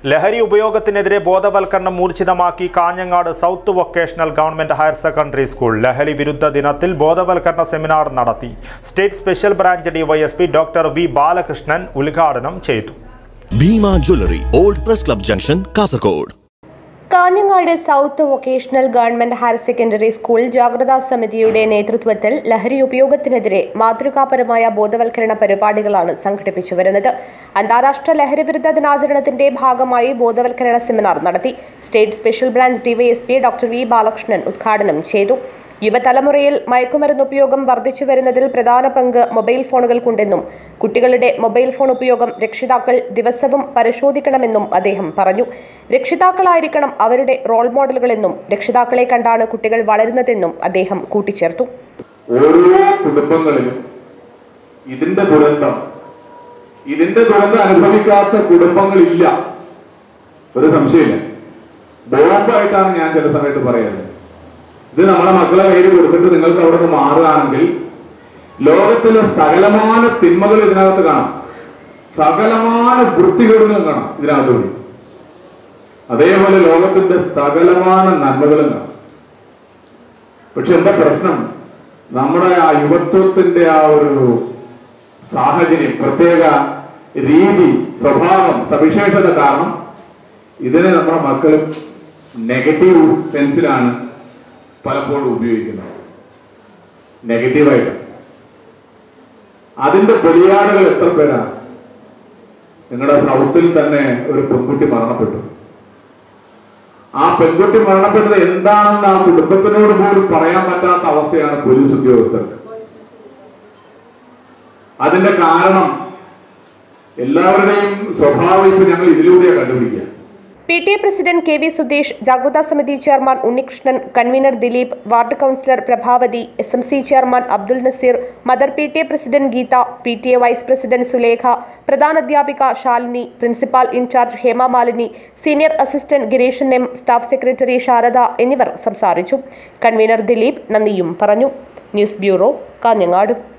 ലഹരി ഉപയോഗത്തിനെതിരെ ബോധവൽക്കരണം ഊർജിതമാക്കി Kanhangad south vocational government higher secondary school ലഹരി വിരുദ്ധ ദിനത്തിൽ ബോധവൽക്കരണ സെമിനാർ നടത്തി state special branch DYSP doctor V Balakrishnan ഉദ്ഘാടനം ചെയ്തു Bhima jewellery old press club junction Kasaragod Kanhangad south vocational government higher secondary school ജാഗ്രതാ സമിതിയുടെ നേതൃത്വത്തിൽ ലഹരി ഉപയോഗത്തിനെതിരെ മാതൃകാപരമായ ബോധവൽക്കരണ പരിപാടികളാണ് സംഘടിപ്പിച്ചു വരുന്നത് അന്താരാഷ്ട്ര ലഹരി വിരുദ്ധ ദിനാചരണത്തിന്റെ ഭാഗമായി ബോധവൽക്കരണ സെമിനാർ നടത്തി state special branch DYSP doctor V Balakrishnan ഉദ്ഘാടനം ചെയ്തു യുവതലമുറയിൽ മയക്കുമരുന്ന് ഉപയോഗം വർദ്ധിച്ചു വരുന്നതിൽ പ്രധാന പങ്ക് മൊബൈൽ ഫോണുകൾക്കുണ്ടെന്നും കുട്ടികളുടെ മൊബൈൽ ഫോൺ ഉപയോഗം രക്ഷിതാക്കൾ ദിവസവും പരിശോധിക്കണമെന്നും അദ്ദേഹം പറഞ്ഞു രക്ഷിതാക്കളായിരിക്കണം അവരുടെ റോൾ മോഡലുകളെന്നും രക്ഷിതാക്കളെ കണ്ടാണ് കുട്ടികൾ വളരുന്നതെന്നും അദ്ദേഹം കൂട്ടിച്ചേർത്തു ഓരോ കുടുംബങ്ങളിലും ഇതിന്റെ ദുരന്തം ഇതിന്റെ ദുരന്തം അനുഭവിക്കാത്ത കുടുംബങ്ങളില്ല ഒരു സംശയമില്ല ബോംബായിട്ടാണ് ഞാൻ ചില സമയത്ത് പറയുന്നത് ഇത് നമ്മുടെ മക്കളെ കയ്യിൽ കൊടുത്തിട്ട് നിങ്ങൾക്ക് അവിടെ നിന്ന് മാറുകയാണെങ്കിൽ ലോകത്തിലെ സകലമാന തിന്മകൾ ഇതിനകത്ത് കാണാം സകലമാന വൃത്തികേടുകളും കാണാം ഇതിനകത്തുകൂടി അതേപോലെ ലോകത്തിന്റെ സകലമാന നന്മകളും കാണാം പക്ഷെ എന്താ പ്രശ്നം നമ്മുടെ ആ യുവത്വത്തിന്റെ ആ ഒരു സാഹചര്യം പ്രത്യേക രീതി സ്വഭാവം സവിശേഷത കാരണം ഇതിനെ നമ്മുടെ മക്കളും നെഗറ്റീവ് സെൻസിലാണ് പലപ്പോഴും ഉപയോഗിക്കുന്നത് നെഗറ്റീവായിട്ട് അതിന്റെ ബലിയാടുകൾ എത്ര പേരാണ് നിങ്ങളുടെ സൗത്തിൽ തന്നെ ഒരു പെൺകുട്ടി മരണപ്പെട്ടു ആ പെൺകുട്ടി മരണപ്പെട്ടത് എന്താണെന്ന് ആ കുടുംബത്തിനോട് പോലും പറയാൻ പറ്റാത്ത അവസ്ഥയാണ് പോലീസ് ഉദ്യോഗസ്ഥർക്ക് അതിന്റെ കാരണം എല്ലാവരുടെയും സ്വഭാവം ഇപ്പൊ ഞങ്ങൾ ഇതിലൂടെയാണ് കണ്ടുപിടിക്കുക P T A president K V Sudheesh ജാഗ്രതാ സമിതി chairman Unnikrishnan convener Dileep ward councillor Prabhavathi S M C chairman Abdul Nazeer mother P T A president Geetha P T A vice president Sulekha പ്രധാനാധ്യാപിക Shalini principal in charge Hema Malini senior assistant Gireeshan M staff secretary Sharada എന്നിവർ സംസാരിച്ചു convener Dileep നന്ദിയും പറഞ്ഞു news bureau Kanhangad